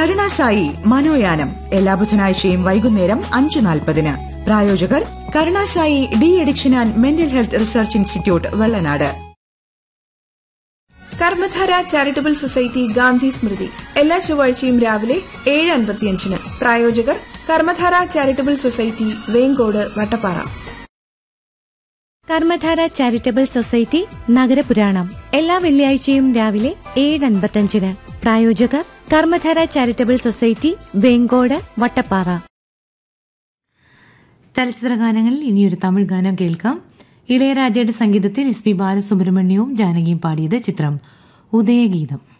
കരുണാസായി മനോയാനം എല്ലാ ബുധനാഴ്ചയും വൈകുന്നേരം അഞ്ച് നാൽപ്പതിന് പ്രായോജകർ Karunasai de addiction and mental health research institute Vellanad Karmadhara charitable society Gandhi Smriti എല്ലാ ചൊവ്വാഴ്ചയും രാവിലെ ഏഴ് അൻപത്തിയഞ്ചിന് പ്രായോജകർ Karmadhara charitable society Venkode Vattappara Karmadhara charitable society Nagarapuranam എല്ലാ വെള്ളിയാഴ്ചയും രാവിലെ ഏഴ് അൻപത്തഞ്ചിന് പ്രായോജകർ കർമ്മധാര ചാരിറ്റബിൾ സൊസൈറ്റി വേങ്കോട് വട്ടപ്പാറ ചലച്ചിത്ര ഗാനങ്ങളിൽ ഇനിയൊരു തമിഴ് ഗാനം കേൾക്കാം ഇളയരാജയുടെ സംഗീതത്തിൽ എസ് പി ബാലസുബ്രഹ്മണ്യവും ജാനകിയും പാടിയത് ചിത്രം ഉദയഗീതം